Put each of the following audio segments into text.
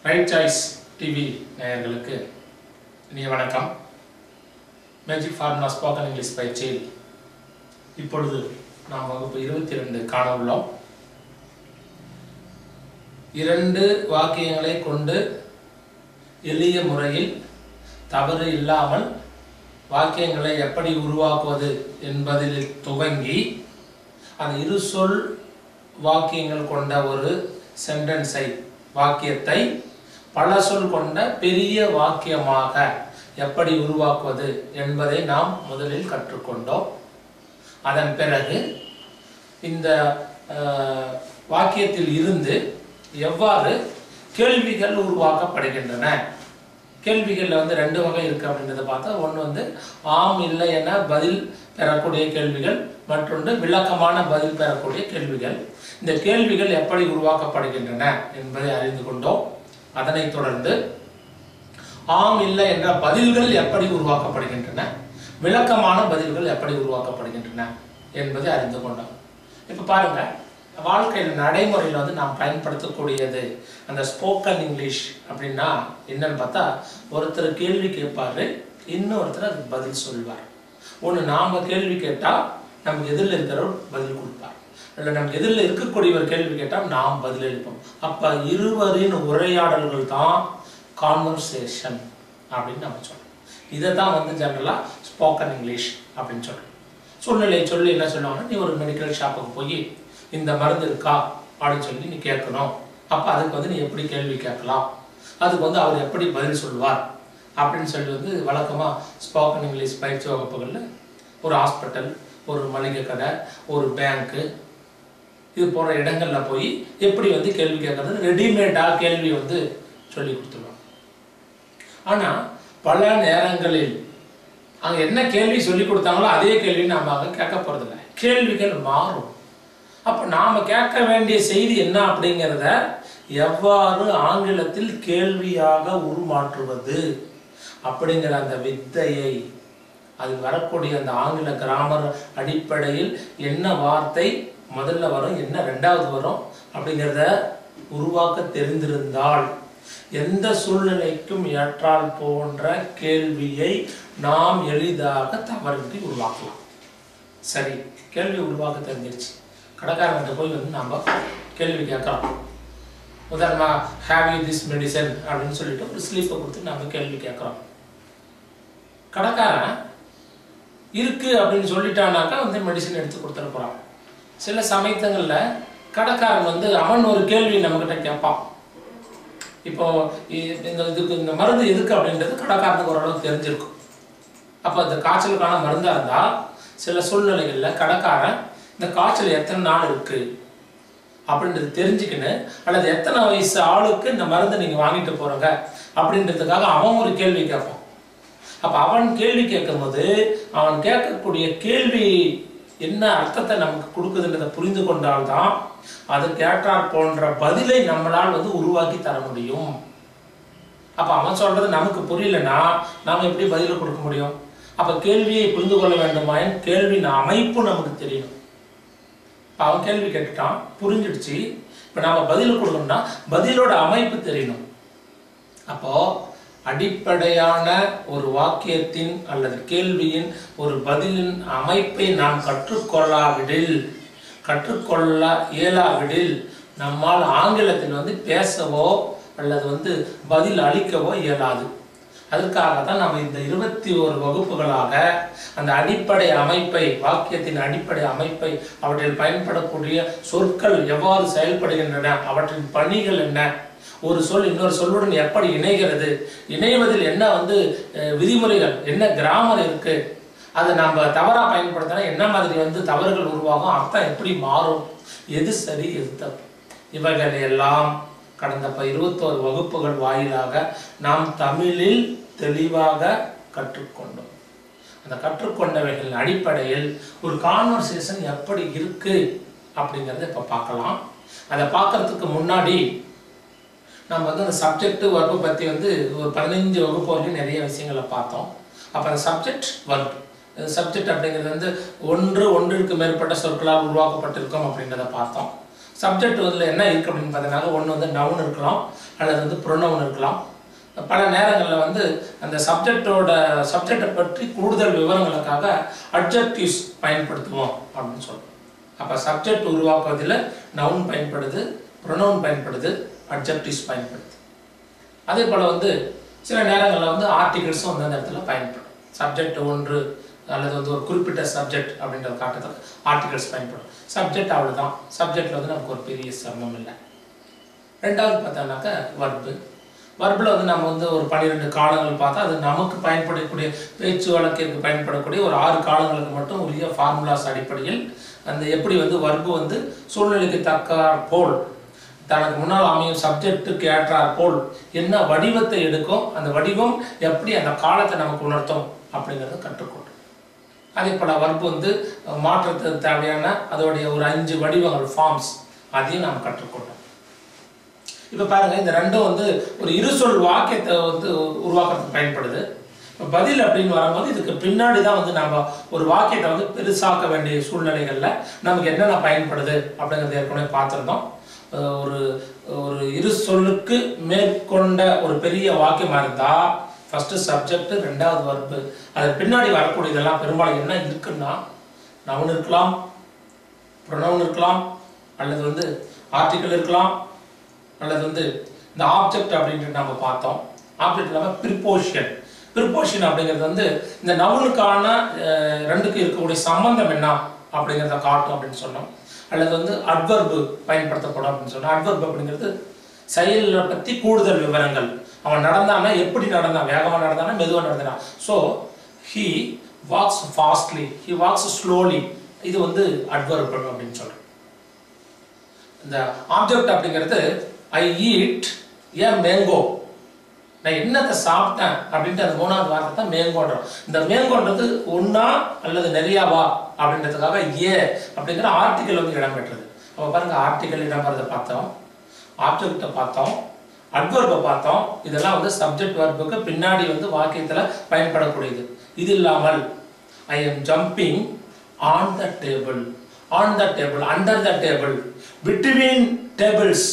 Right choice TV நேயர்களுக்கு இனிய வணக்கம் மேஜிக் ஃபார்முலா ஸ்போக்கன் இங்கிலீஷ் பயிற்சியில் இப்பொழுது நாம் வகுப்பு இருபத்தி ரெண்டு காண உள்ளோம் இரண்டு வாக்கியங்களை கொண்டு எளிய முறையில் தவறு இல்லாமல் வாக்கியங்களை எப்படி உருவாக்குவது என்பதில் துவங்கி அந்த இரு சொல் வாக்கியங்கள் கொண்ட ஒரு சென்டென்ஸை வாக்கியத்தை பல சொல் கொண்ட பெரிய வாக்கியமாக எப்படி உருவாக்குவது என்பதை நாம் முதலில் கற்றுக்கொண்டோம் அதன் பிறகு இந்த அஹ், வாக்கியத்தில் இருந்து எவ்வாறு கேள்விகள் உருவாக்கப்படுகின்றன கேள்விகளில் வந்து ரெண்டு வகை இருக்கு அப்படின்றத பார்த்தா ஒன்று வந்து ஆம் இல்லை என பதில் பெறக்கூடிய கேள்விகள் மற்றொன்று விளக்கமான பதில் பெறக்கூடிய கேள்விகள் இந்த கேள்விகள் எப்படி உருவாக்கப்படுகின்றன என்பதை அறிந்து கொண்டோம் அதனைத் தொடர்ந்து ஆம் இல்லை என்ற பதில்கள் எப்படி உருவாக்கப்படுகின்றன விளக்கமான பதில்கள் எப்படி உருவாக்கப்படுகின்றன என்பதை அறிந்து கொண்டோம் இப்போ பாருங்க வாழ்க்கையில் நடைமுறையில் வந்து நாம் பயன்படுத்தக்கூடியது அந்த ஸ்போக்கன் இங்கிலீஷ் அப்படின்னா என்னன்னு பார்த்தா ஒருத்தர் கேள்வி கேட்பாரு இன்னொருத்தர் அதுக்கு பதில் சொல்வார் ஒன்று நாம் கேள்வி கேட்டால் நமக்கு எதிரில் இருக்கிறவர் பதில் கொடுப்பார் இல்லை நமக்கு எதிரில் இருக்கக்கூடியவர் கேள்வி கேட்டால் நாம் பதில் அளிப்போம் அப்போ இருவரின் உரையாடல்கள் தான் கான்வர்சேஷன் அப்படின்னு நம்ம சொல்றோம் இதை தான் வந்து ஜெனரலாக ஸ்போக்கன் இங்கிலீஷ் அப்படின்னு சொல்றோம் சூழ்நிலையை சொல்லி என்ன சொல்லுவாங்கன்னா நீ ஒரு மெடிக்கல் ஷாப்புக்கு போய் இந்த மருந்து இருக்கா அப்படின்னு சொல்லி நீ கேட்கணும் அப்போ அதுக்கு வந்து நீ எப்படி கேள்வி கேட்கலாம் அதுக்கு வந்து அவர் எப்படி பதில் சொல்வார் அப்படின்னு சொல்லி வந்து வழக்கமாக ஸ்போக்கன் இங்கிலீஷ் பயிற்சி வகுப்புகளில் ஒரு ஹாஸ்பிட்டல் ஒரு மளிகை கடை ஒரு பேங்க்கு இது போன்ற இடங்கள்ல போய் எப்படி வந்து கேள்வி கேட்கறது ரெடிமேடாக கேள்வி வந்து சொல்லி கொடுத்துருவாங்க ஆனா பல நேரங்களில் அங்க என்ன கேள்வி சொல்லி கொடுத்தாங்களோ அதே கேள்வி நாம அங்க கேட்க போறதில்ல கேள்விகள் மாறும் அப்ப நாம கேட்க வேண்டிய செய்தி என்ன அப்படிங்கிறத எவ்வாறு ஆங்கிலத்தில் கேள்வியாக உருமாற்றுவது அப்படிங்கிற அந்த வித்தையை அது வரக்கூடிய அந்த ஆங்கில கிராமர் அடிப்படையில் என்ன வார்த்தை முதல்ல வரும் என்ன ரெண்டாவது வரும் அப்படிங்கிறத உருவாக்க தெரிந்திருந்தால் எந்த சூழ்நிலைக்கும் ஏற்றால் போன்ற கேள்வியை நாம் எளிதாக தவறின்றி உருவாக்கலாம் சரி கேள்வி உருவாக்க தெரிஞ்சிருச்சு கடைக்காரங்கிட்ட போய் வந்து நாம் கேள்வி கேட்கலாம் உதாரணமா ஹேவ் யூ திஸ் மெடிசன் அப்படின்னு சொல்லிட்டு ஒரு ஸ்லீப்பை கொடுத்து நம்ம கேள்வி கேட்குறோம் கடைக்காரன் இருக்கு அப்படின்னு சொல்லிட்டானாக்கா வந்து மெடிசன் எடுத்து கொடுத்துட போறான் சில சமயத்தங்கள்ல கடைக்காரன் வந்து அவன் ஒரு கேள்வி நம்மகிட்ட கேட்பான் இப்போ இ- இந்த இதுக்கு இந்த மருந்து எதுக்கு அப்படின்றது கடைக்காரனுக்கு ஓரளவுக்கு தெரிஞ்சிருக்கும் அப்போ இந்த காய்ச்சலுக்கான மருந்தா இருந்தா சில சூழ்நிலைகள்ல கடைக்காரன் இந்த காய்ச்சல் எத்தனை நாள் இருக்கு அப்படின்றது தெரிஞ்சுக்கின்னு அல்லது எத்தனை வயசு ஆளுக்கு இந்த மருந்து நீங்க வாங்கிட்டு போறீங்க அப்படின்றதுக்காக அவன் ஒரு கேள்வி கேட்பான் அப்ப அவன் கேள்வி கேட்கும்போது அவன் கேட்கக்கூடிய கேள்வி என்ன அர்த்தத்தை நமக்கு கொடுக்குதுன்றதை புரிந்து கொண்டால்தான் அதற்கு ஏற்றாற் போன்ற பதிலை நம்மளால் வந்து உருவாக்கி தர முடியும் அப்ப அவன் சொல்றது நமக்கு புரியலன்னா நாம எப்படி பதில் கொடுக்க முடியும் அப்ப கேள்வியை புரிந்து கொள்ள வேண்டுமாயின் கேள்வியின் அமைப்பு நமக்கு தெரியணும் இப்ப அவன் கேள்வி கேட்டுட்டான் புரிஞ்சிடுச்சு இப்ப நாம பதில் கொடுக்கணும்னா பதிலோட அமைப்பு தெரியணும் அப்போ அடிப்படையான ஒரு வாக்கியத்தின் அல்லது கேள்வியின் ஒரு பதிலின் அமைப்பை நாம் கற்றுக்கொள்ளாவிடில் கற்றுக்கொள்ள இயலாவிடில் நம்மால் ஆங்கிலத்தில் வந்து பேசவோ அல்லது வந்து பதில் அளிக்கவோ இயலாது அதற்காக தான் நம்ம இந்த இருபத்தி ஒரு வகுப்புகளாக அந்த அடிப்படை அமைப்பை வாக்கியத்தின் அடிப்படை அமைப்பை அவற்றில் பயன்படக்கூடிய சொற்கள் எவ்வாறு செயல்படுகின்றன அவற்றின் பணிகள் என்ன ஒரு சொல் இன்னொரு சொல்லுடன் எப்படி இணைகிறது இணைவதில் என்ன வந்து அஹ், விதிமுறைகள் என்ன கிராமர் இருக்கு அதை நம்ம தவறா பயன்படுத்தினா என்ன மாதிரி வந்து தவறுகள் உருவாகும் அர்த்தம் எப்படி மாறும் எது சரி எது தப்பு இவைகள் எல்லாம் கடந்த ப- இருபத்தோரு வகுப்புகள் வாயிலாக நாம் தமிழில் தெளிவாக கற்றுக்கொண்டோம் அந்த கற்றுக்கொண்டவைகளின் அடிப்படையில் ஒரு கான்வர்சேஷன் எப்படி இருக்கு அப்படிங்கிறத இப்போ பார்க்கலாம் அதை பார்க்கறதுக்கு முன்னாடி நம்ம வந்து அந்த சப்ஜெக்ட் வர்பு பற்றி வந்து ஒரு பதினஞ்சு வகுப்பு வரையும் நிறைய விஷயங்களை பார்த்தோம் அப்போ அந்த சப்ஜெக்ட் வர்பு சப்ஜெக்ட் அப்படிங்கிறது வந்து ஒன்று ஒன்றிற்கு மேற்பட்ட சொற்களால் உருவாக்கப்பட்டிருக்கும் அப்படின்றத பார்த்தோம் சப்ஜெக்ட் இதில் என்ன இருக்குது அப்படின்னு பார்த்தீங்கன்னா ஒன்று வந்து நவுன் இருக்கலாம் அல்லது வந்து ப்ரொனவுன் இருக்கலாம் பல நேரங்களில் வந்து அந்த சப்ஜெக்டோட சப்ஜெக்டை பற்றி கூடுதல் விவரங்களுக்காக அட்ஜெக்டிவ்ஸ் பயன்படுத்துவோம் அப்படின்னு சொல்லுவோம் அப்போ சப்ஜெக்ட் உருவாக்குவதில் நவுன் பயன்படுது ப்ரொனவுன் பயன்படுது அட்ஜெக்டிவ்ஸ் பயன்படுது அதே போல் வந்து சில நேரங்களில் வந்து ஆர்டிகல்ஸும் வந்து அந்த இடத்துல பயன்படும் சப்ஜெக்ட் ஒன்று அல்லது வந்து ஒரு குறிப்பிட்ட சப்ஜெக்ட் அப்படின்றத காட்டுறதுக்கு ஆர்டிகல்ஸ் பயன்படும் சப்ஜெக்ட் அவ்வளோதான் சப்ஜெக்டில் வந்து நமக்கு ஒரு பெரிய சிரமம் இல்லை ரெண்டாவது பார்த்தோம்னாக்கா வர்பு வர்பில் வந்து நம்ம வந்து ஒரு பன்னிரெண்டு காலங்கள் பார்த்தா அது நமக்கு பயன்படக்கூடிய பேச்சு வழக்கிற்கு பயன்படக்கூடிய ஒரு ஆறு காலங்களுக்கு மட்டும் உரிய ஃபார்முலாஸ் அடிப்படையில் அந்த எப்படி வந்து வர்பு வந்து சூழ்நிலைக்கு தக்கார் போல் தனக்கு முன்னால் அமையும் சப்ஜெக்ட்டுக்கு ஏற்றார் போல் என்ன வடிவத்தை எடுக்கும் அந்த வடிவம் எப்படி அந்த காலத்தை நமக்கு உணர்த்தும் அப்படிங்கிறத கற்றுக்கொண்டோம் அதே போல் வர்பு வந்து மாற்றத்துக்கு தேவையான அதோடைய ஒரு அஞ்சு வடிவங்கள் ஃபார்ம்ஸ் அதையும் நாம் கற்றுக்கொண்டோம் இப்போ பாருங்க இந்த ரெண்டும் வந்து ஒரு இருசொல் வாக்கியத்தை வந்து உருவாக்குறதுக்கு பயன்படுது இப்போ பதில் அப்படின்னு வரும்போது இதுக்கு பின்னாடி தான் வந்து நம்ம ஒரு வாக்கியத்தை வந்து பெருசாக்க வேண்டிய சூழ்நிலைகளில் நமக்கு என்னென்ன பயன்படுது அப்படிங்கிறத ஏற்கனவே பார்த்துருந்தோம் அஹ் ஒரு ஒரு இரு சொல்லுக்கு மேற்கொண்ட ஒரு பெரிய வாக்கியமாக இருந்தால் ஃபஸ்ட்டு சப்ஜெக்ட் ரெண்டாவது வர்பு அது பின்னாடி வரக்கூடியதெல்லாம் பெரும்பாலும் என்ன இருக்குன்னா நவுன் இருக்கலாம் ப்ரொனவுன் இருக்கலாம் அல்லது வந்து ஆர்டிக்கல் இருக்கலாம் அல்லது வந்து இந்த ஆப்ஜெக்ட் அப்படின்ட்டு நம்ம பார்த்தோம் ஆப்ஜெக்ட் இல்லாமல் ப்ரிப்போஷன் ப்ரிப்போஷன் அப்படிங்கிறது வந்து இந்த நவுனுக்கான அஹ், ரெண்டுக்கு இருக்கக்கூடிய சம்பந்தம் என்ன அப்படிங்கிறத காட்டும் அப்படின்னு சொன்னோம் அல்லது வந்து அட்வர்பு பயன்படுத்தப்படும் அப்படின்னு சொன்னோம் அட்வர்பு அப்படிங்கிறது செயலை பற்றி கூடுதல் விவரங்கள் அவன் நடந்தானா எப்படி நடந்தான் வேகமாக நடந்தானா மெதுவாக நடந்தானா so he walks fastly he walks slowly இது வந்து அட்வர்பு அப்படின்னு சொல்றோம் இந்த ஆப்ஜெக்ட் அப்படிங்கிறது ஐ ஈட் ஏ மேங்கோ நான் என்னத்தை சாப்பிட்டேன் அப்படின்ட்டு அந்த மூணாவது வார்த்தை தான் மேங்கோன்றோம் இந்த மேங்கோன்றது ஒன்றா அல்லது நிறையாவா அப்படின்றதுக்காக ஏ அப்படிங்கிற ஆர்டிக்கல் வந்து இடம்பெற்றது அப்போ பாருங்க ஆர்டிக்கல் இடம்பெறதை பார்த்தோம் ஆப்ஜெக்டை பார்த்தோம் அட்வர்பை பார்த்தோம் இதெல்லாம் வந்து சப்ஜெக்ட் வர்புக்கு பின்னாடி வந்து வாக்கியத்தில் பயன்படக்கூடியது இது இல்லாமல் I am jumping on the table on the table under the table between tables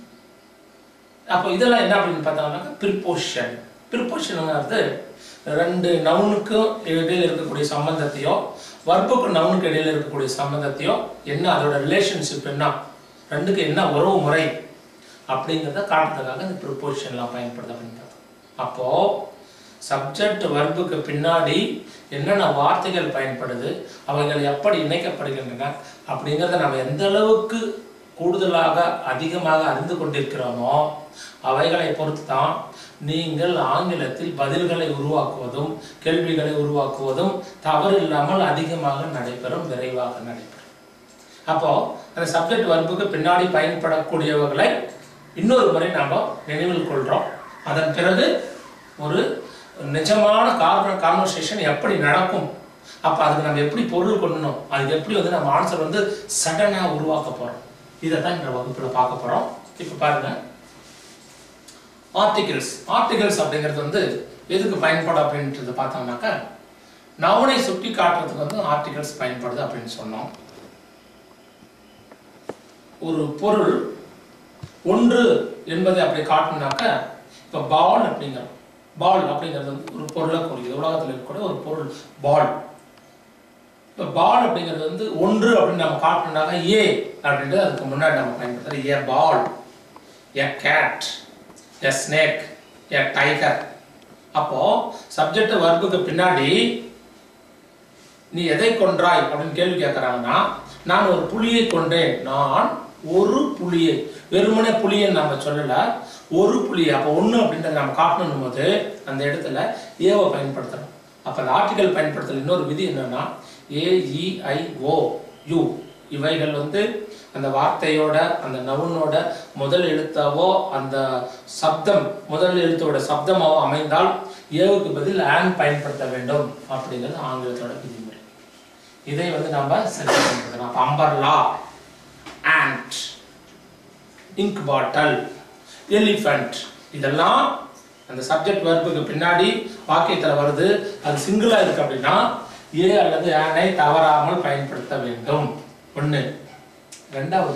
அப்போ இதெல்லாம் என்ன அப்படின்னு பார்த்தோம்னாக்கா ப்ரிப்போஷன் ப்ரிப்போஷனுங்கிறது ரெண்டு நவுனுக்கும் இடையில இருக்கக்கூடிய சம்பந்தத்தையோ வர்ப்புக்கும் நவுனுக்கு இடையில இருக்கக்கூடிய சம்பந்தத்தையோ என்ன அதோட ரிலேஷன்ஷிப் என்ன ரெண்டுக்கு என்ன உறவு முறை அப்படிங்கிறத காட்டுறதுக்காக இந்த ப்ரிப்போஷன்லாம் பயன்படுது அப்படின்னு பார்த்தோம் அப்போ சப்ஜெக்ட் வர்புக்கு பின்னாடி என்னென்ன வார்த்தைகள் பயன்படுது அவைகள் எப்படி இணைக்கப்படுகின்றன அப்படிங்கிறத நம்ம எந்த அளவுக்கு கூடுதலாக அதிகமாக அறிந்து கொண்டிருக்கிறோமோ அவைகளை பொறுத்து தான் நீங்கள் ஆங்கிலத்தில் பதில்களை உருவாக்குவதும் கேள்விகளை உருவாக்குவதும் தவறு இல்லாமல் அதிகமாக நடைபெறும் விரைவாக நடைபெறும் அப்போ அந்த சப்ஜெக்ட் வர்புக்கு பின்னாடி பயன்படக்கூடியவர்களை இன்னொரு முறை நாம் நினைவில் கொள்கிறோம் அதன் பிறகு ஒரு நிஜமான கார்ன கான்வர்சேஷன் எப்படி நடக்கும் அப்போ அதுக்கு நம்ம எப்படி பொருள் கொள்ளணும் அதுக்கு எப்படி வந்து நம்ம ஆன்சர் வந்து சடனாக உருவாக்க போகிறோம் இதை தான் இந்த வகுப்பில் பார்க்க போகிறோம் இப்போ பாருங்க ஆர்டிகிள்ஸ் ஆர்டிகிள்ஸ் அப்படிங்கிறது வந்து எதுக்கு பயன்படும் அப்படின்றது பார்த்தோம்னாக்கா நவுனை சுட்டி காட்டுறதுக்கு வந்து ஆர்டிகல்ஸ் பயன்படுது அப்படின்னு சொன்னோம் ஒரு பொருள் ஒன்று என்பதை அப்படி காட்டணும்னாக்க இப்போ பால் அப்படிங்கிறோம் பால் அப்படிங்கிறது வந்து ஒரு பொருளை குறிக்குது உலகத்தில் இருக்கக்கூடிய ஒரு பொருள் பால் இப்போ பால் அப்படிங்கிறது வந்து ஒன்று அப்படின்னு நம்ம காட்டணும்னாக்க ஏ அப்படின்றது அதுக்கு முன்னாடி நம்ம பயன்படுத்துறது a ball a cat a snake a tiger அப்போ சப்ஜெக்ட் வர்புக்கு பின்னாடி நீ எதை கொன்றாய் அப்படின்னு கேள்வி கேட்கறாங்கன்னா நான் ஒரு புலியை கொன்றேன் நான் ஒரு புலியை வெறுமனே புலியை நம்ம சொல்லல ஒரு புலி அப்போ ஒன்று அப்படின்றத நம்ம காட்டணும் போது அந்த இடத்துல ஏவை பயன்படுத்தணும் அப்போ அந்த ஆர்டிகல் பயன்படுத்தல இன்னொரு விதி என்னன்னா ஏஇஐஓ யூ இவைகள் வந்து அந்த வார்த்தையோட அந்த நவுனோட முதல் எழுத்தாவோ அந்த சப்தம் முதல் எழுத்தோட சப்தமாவோ அமைந்தால் ஏவுக்கு பதில் ஆன் பயன்படுத்த வேண்டும் அப்படிங்கிறது ஆங்கிலத்தோட விதிமுறை இதை வந்து நம்ம சரி பயன்படுத்தலாம் அப்போ umbrella and ink bottle elephant இதெல்லாம் அந்த சப்ஜெக்ட் வர்புக்கு பின்னாடி வாக்கியத்தில் வருது அது சிங்கிளா இருக்கு அப்படின்னா ஏ அல்லது ஆனை தவறாமல் பயன்படுத்த வேண்டும் ஒன்று ரெண்டாவது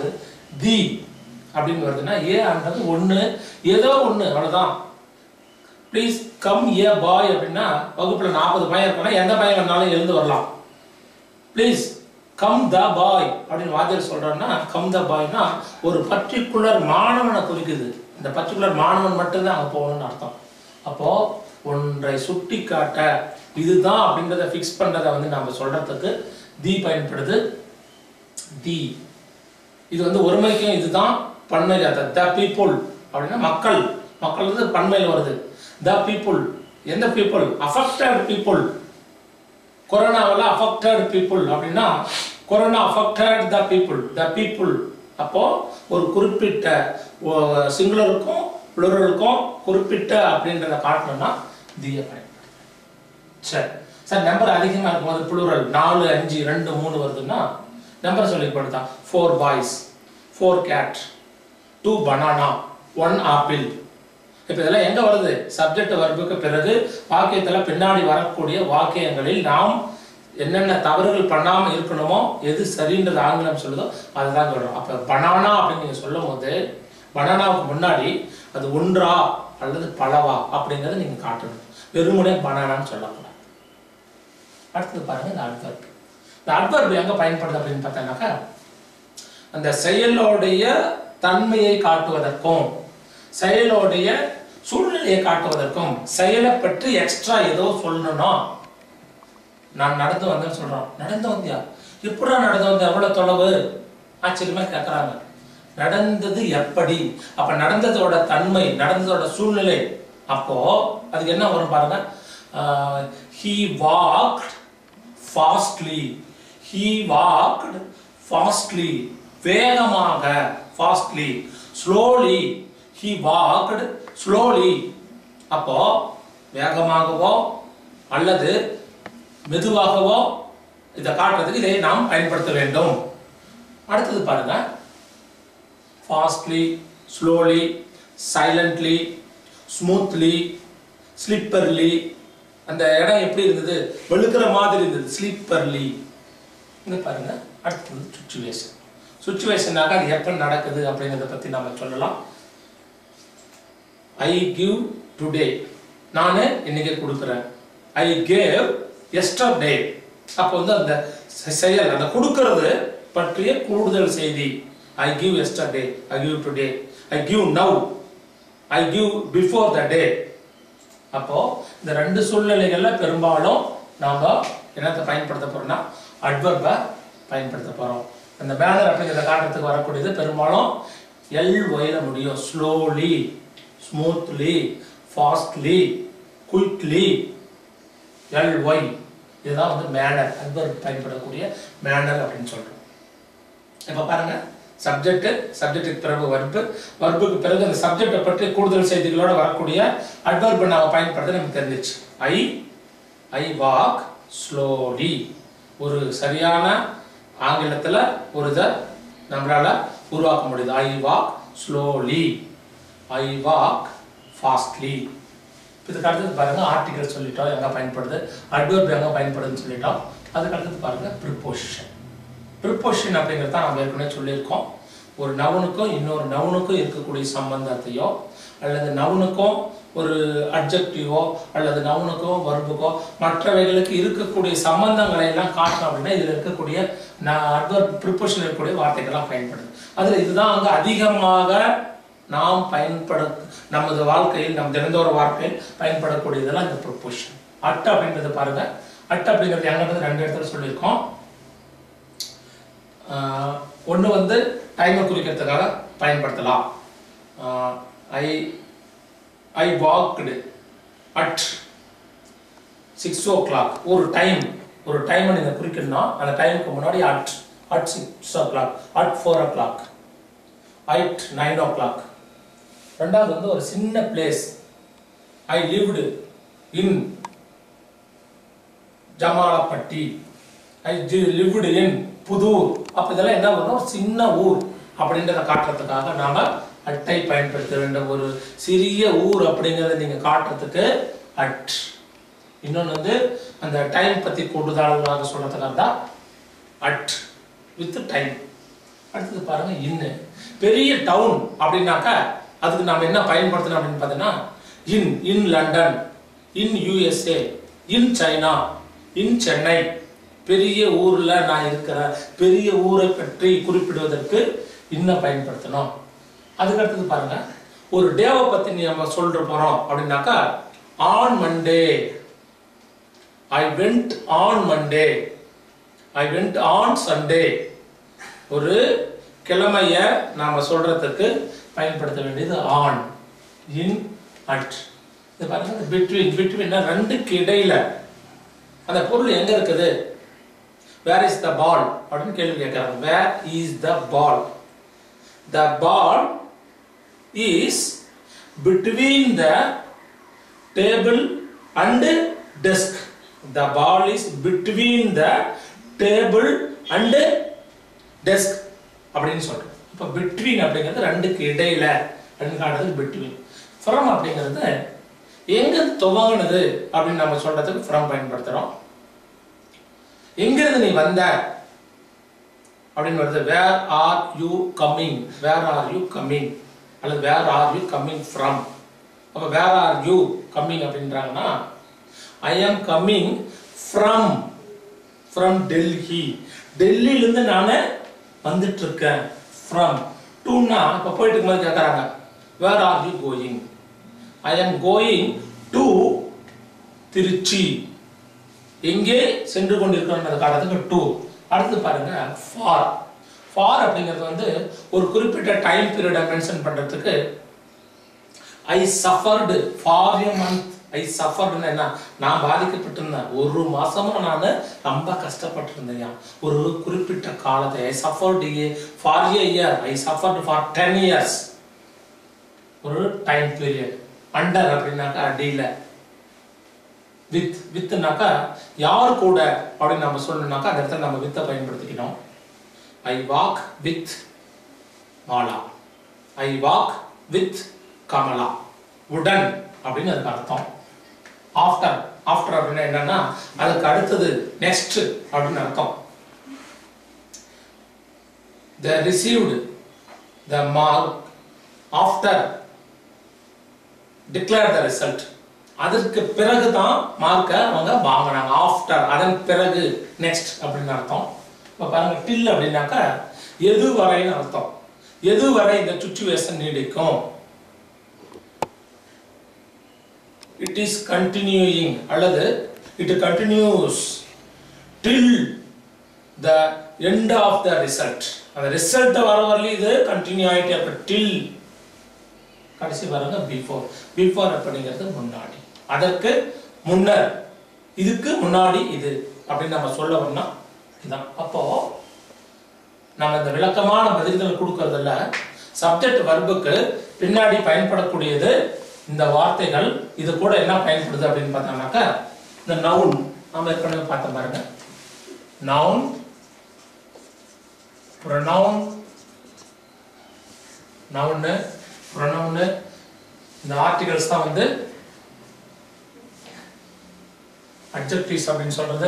தி அப்படின்னு வருதுன்னா ஏன்றது ஒன்று ஏதோ ஒன்று அவ்வளோதான் ப்ளீஸ் கம் ஏ பாய் அப்படின்னா வகுப்பில் நாற்பது பையன் இருக்கணும் எந்த பையன் வேணாலும் எழுந்து வரலாம் ப்ளீஸ் கம் த பாய் அப்படின்னு வாத்தியார் சொல்றோம்னா கம் த பாய்னா ஒரு பர்டிகுலர் மாணவனை குறிக்குது இந்த பர்டிகுலர் மாணவன் மட்டும்தான் அங்கே போகணும்னு அர்த்தம் அப்போ ஒன்றை சுட்டி காட்ட இதுதான் அப்படின்றத ஃபிக்ஸ் பண்றதை வந்து நம்ம சொல்றதுக்கு தி பயன்படுது தி இது வந்து ஒருமைக்கும் இதுதான் பன்மை த பீப்புள் அப்படின்னா மக்கள் மக்கள் வந்து பன்மையில் வருது த பீப்புள் எந்த பீப்புள் அஃபெக்டட் பீப்புள் கொரோனாவில் அஃபெக்டட் பீப்புள் அப்படின்னா corona affected the people the people அப்போ ஒரு குறிப்பிட்ட சிங்குலருக்கும் புளூரலுக்கும் குறிப்பிட்ட அப்படின்றத காட்டணும்னா தீய பயன்படுது சரி சார் நம்பர் அதிகமாக இருக்கும்போது புளூரல் நாலு அஞ்சு ரெண்டு மூணு வருதுன்னா நம்பர் சொல்லி கொடுத்தா four boys four cat two banana one apple இப்போ இதெல்லாம் எங்க வருது சப்ஜெக்ட் வர்புக்கு பிறகு வாக்கியத்தில் பின்னாடி வரக்கூடிய வாக்கியங்களில் நாம் என்னென்ன தவறுகள் பண்ணாம இருக்கணுமோ எது சரின்றது ஆங்கிலம் சொல்லுதோ அதுதான் சொல்றோம் அப்ப பனானா அப்படின்னு நீங்க சொல்லும் போது பனானாவுக்கு முன்னாடி அது ஒன்றா அல்லது பலவா அப்படிங்கறத நீங்க காட்டணும் வெறுமனே பனானான்னு சொல்லக்கூடாது அடுத்தது பாருங்க இந்த அட்வர்ப் இந்த அட்வர்ப் எங்க பயன்படுது அப்படின்னு பார்த்தோம்னாக்கா அந்த செயலோடைய தன்மையை காட்டுவதற்கும் செயலோடைய சூழ்நிலையை காட்டுவதற்கும் செயலை பற்றி எக்ஸ்ட்ரா ஏதோ சொல்லணும்னா நான் நடந்து வந்தேன்னு சொல்றோம் நடந்து வந்தியா எப்படா நடந்து வந்த எவ்வளவு தொலைவு ஆச்சரியமா கேட்கறாங்க நடந்தது எப்படி அப்ப நடந்ததோட தன்மை நடந்ததோட சூழ்நிலை அப்போ அதுக்கு என்ன வரும் பாருங்க he walked fastly he walked fastly வேகமாக fastly slowly he walked slowly அப்போ வேகமாகவோ அல்லது மெதுவாகவோ இதை காட்டுறதுக்கு இதை நாம் பயன்படுத்த வேண்டும் அடுத்தது பாருங்க fastly slowly silently smoothly slipperly அந்த இடம் எப்படி இருந்தது வெளுக்கிற மாதிரி இருந்தது ஸ்லிப்பர்லி இங்க பாருங்க அடுத்தது சுச்சுவேஷன் சுச்சுவேஷனாக அது எப்போ நடக்குது அப்படிங்கிறத பற்றி நம்ம சொல்லலாம் ஐ கிவ் டுடே நான் இன்னைக்கு கொடுக்குறேன் ஐ கேவ் எஸ்டர்டே அப்போ வந்து அந்த செ- செயல் அந்த கொடுக்கறது பற்றிய கூடுதல் செய்தி I give yesterday I give today I give now I give before the day அப்போ இந்த ரெண்டு சூழ்நிலைகள்ல பெரும்பாலும் நாம என்னத்தை பயன்படுத்த போறோம்னா அட்வர்பை பயன்படுத்த போறோம் அந்த பேனர் அப்படிங்கிறத காட்டுறதுக்கு வரக்கூடியது பெரும்பாலும் எல் ஒயில முடியும் slowly smoothly fastly quickly L Y இதுதான் வந்து மேனர் அட்வர்ப் பயன்படக்கூடிய மேனர் அப்படின்னு சொல்றோம் இப்போ பாருங்க சப்ஜெக்ட் சப்ஜெக்ட்டுக்கு பிறகு வர்பு வர்புக்கு பிறகு அந்த சப்ஜெக்டை பற்றி கூடுதல் செய்திகளோட வரக்கூடிய அட்வர்பை நாம பயன்படுத்த நமக்கு தெரிஞ்சிச்சு ஐ ஐ வாக் ஸ்லோலி ஒரு சரியான ஆங்கிலத்துல ஒரு இதை நம்மளால உருவாக்க முடியுது I walk slowly I walk fastly இதுக்கு அடுத்தது பாருங்க ஆர்டிகல் சொல்லிட்டோம் எங்க பயன்படுது அட்வர்ப் எங்க பயன்படுதுன்னு சொல்லிட்டோம் அதுக்கு அடுத்தது பாருங்க ப்ரிப்போசிஷன் ப்ரிப்போஷன் அப்படிங்கிறது தான் நம்ம ஏற்கனவே சொல்லியிருக்கோம் ஒரு நவுனுக்கும் இன்னொரு நவுனுக்கும் இருக்கக்கூடிய சம்பந்தத்தையோ அல்லது நவுனுக்கும் ஒரு அட்ஜெக்டிவோ அல்லது நவுனுக்கோ வர்புக்கோ மற்றவைகளுக்கு இருக்கக்கூடிய சம்பந்தங்களை எல்லாம் காட்டணும் அப்படின்னா இதில் இருக்கக்கூடிய அட்வர்ப் ப்ரிப்போஷன் இருக்கக்கூடிய வார்த்தைகள்லாம் பயன்படுது அதில் இதுதான் அங்கே அதிகமாக நாம் பயன்பட நமது வாழ்க்கையில் நம் தினந்தோற வாழ்க்கையில் பயன்படக்கூடியதெல்லாம் இந்த ப்ரொப்போஷன் அட் அப்படின்றது பாருங்க அட் அப்படிங்கிறது எங்கிறது ரெண்டு இடத்துல சொல்லியிருக்கோம் ஒன்று வந்து டைமை குறிக்கிறதுக்காக பயன்படுத்தலாம் I I walked at six o'clock ஒரு டைம் ஒரு டைமை நீங்கள் குறிக்கணும்னா அந்த டைமுக்கு முன்னாடி at at six o'clock at four o'clock at nine o'clock ரெண்டாவது வந்து ஒரு சின்ன place I lived in Jamalappatti I lived in Pudur அப்ப இதெல்லாம் என்ன பண்ணணும் ஒரு சின்ன ஊர் அப்படின்றத காட்டுறதுக்காக நாம அட்டை பயன்படுத்த வேண்டும் ஒரு சிறிய ஊர் அப்படிங்கறத நீங்க காட்டுறதுக்கு அட் இன்னொன்று வந்து அந்த டைம் பத்தி கூடுதலாக சொல்றதுக்காக தான் அட் வித் டைம் அடுத்தது பாருங்க இன்னு பெரிய டவுன் அப்படின்னாக்கா அதுக்கு நாம என்ன பயன்படுத்தணும் அப்படின்னு பார்த்தீங்கன்னா in in London in USA in China in Chennai பெரிய ஊர்ல நான் இருக்கிறேன் பெரிய ஊரை பற்றி குறிப்பிடுவதற்கு இன்ன பயன்படுத்தணும் அதுக்கு அடுத்தது பாருங்க ஒரு டேவை பத்தி நம்ம சொல்ற போறோம் அப்படின்னாக்கா on Monday I went on Monday I went on Sunday ஒரு கிழமைய நாம சொல்றதுக்கு பயன்படுத்த வேண்டியது ஆன் இன் அட் இது பாருங்க பிட்வீன் பிட்வீன் ரெண்டுக்கு இடையில அந்த பொருள் எங்க இருக்குது வேர் இஸ் த பால் அப்படின்னு கேள்வி கேட்கறாங்க where is the ball the ball is between the table and desk the ball is between the table and desk அப்படின்னு சொல்றோம் இப்போ பிட்வீன் அப்படிங்கிறது ரெண்டுக்கு இடையில ரெண்டு காட்டுறது பிட்வீன் ஃப்ரம் அப்படிங்கிறது எங்க துவங்கினது அப்படின்னு நம்ம சொல்றதுக்கு ஃப்ரம் பயன்படுத்துறோம் எங்கிருந்து நீ வந்த அப்படின்னு வருது where are you coming where are you coming அல்லது where are you coming from அப்போ வேர் ஆர் யூ கம்மிங் அப்படின்றாங்கன்னா I am coming from from Delhi டெல்லியிலேருந்து நான் வந்துட்டு இருக்கேன் ஃப்ரம் டூன்னா இப்போ போயிட்டு இருக்கும்போது கேட்குறாங்க where are you going I am going to Trichy எங்கே சென்று கொண்டிருக்கிறோம் காலத்துக்கு டு அடுத்து பாருங்க ஃபார் ஃபார் அப்படிங்கிறது வந்து ஒரு குறிப்பிட்ட டைம் பீரியடை மென்ஷன் பண்றதுக்கு I suffered for a month I சஃபர்டுன்னு என்ன நான் பாதிக்கப்பட்டிருந்தேன் ஒரு மாசமா நான் ரொம்ப கஷ்டப்பட்டிருந்தேன் ஒரு குறிப்பிட்ட காலத்தை I suffered a for a year I suffered for ten years ஒரு டைம் பீரியட் அண்டர் அப்படின்னாக்கா அடியில் வித் வித்துனாக்கா யார் கூட அப்படின்னு நம்ம சொல்லணும்னாக்கா அந்த இடத்துல நம்ம வித்தை பயன்படுத்திக்கணும் I walk with Mala I walk with Kamala உடன் அப்படின்னு அதுக்கு அர்த்தம் ஆஃப்டர் ஆஃப்டர் அப்படின்னா என்னன்னா அதுக்கு அடுத்தது நெக்ஸ்ட் அப்படின்னு அர்த்தம் the received the mark after declare the result அதற்கு பிறகு தான் மார்க்கை அவங்க வாங்கினாங்க ஆஃப்டர் அதன் பிறகு நெக்ஸ்ட் அப்படின்னு அர்த்தம் இப்போ பாருங்க டில் அப்படின்னாக்கா எது வரைன்னு அர்த்தம் எது வரை இந்த சுச்சுவேஷன் நீடிக்கும் இட் இஸ் கண்டினியூயிங் அல்லது it continues till the end of the result அந்த ரிசல்ட் வர வரலையும் இது கண்டினியூ ஆகிட்டே அப்போ டில் கடைசி பாருங்க பிஃபோர் பிஃபோர் அப்படிங்கிறது முன்னாடி அதற்கு முன்னர் இதுக்கு முன்னாடி இது அப்படின்னு நம்ம சொல்ல வரணும்னா இதுதான் அப்போ நம்ம இந்த விளக்கமான பதில்கள் கொடுக்கறதுல சப்ஜெக்ட் வர்புக்கு பின்னாடி பயன்படக்கூடியது இந்த வார்த்தைகள் இது கூட என்ன பயன்படுது அப்படின்னு பார்த்தோம்னாக்கா இந்த நவுன் நாம ஏற்கனவே பார்த்தோம் பாருங்க நவுன் ப்ரொனவுன் நவுன்னு ப்ரொனவுன்னு இந்த ஆர்டிகல்ஸ் தான் வந்து அட்ஜெக்டிவ்ஸ் அப்படின்னு சொல்றது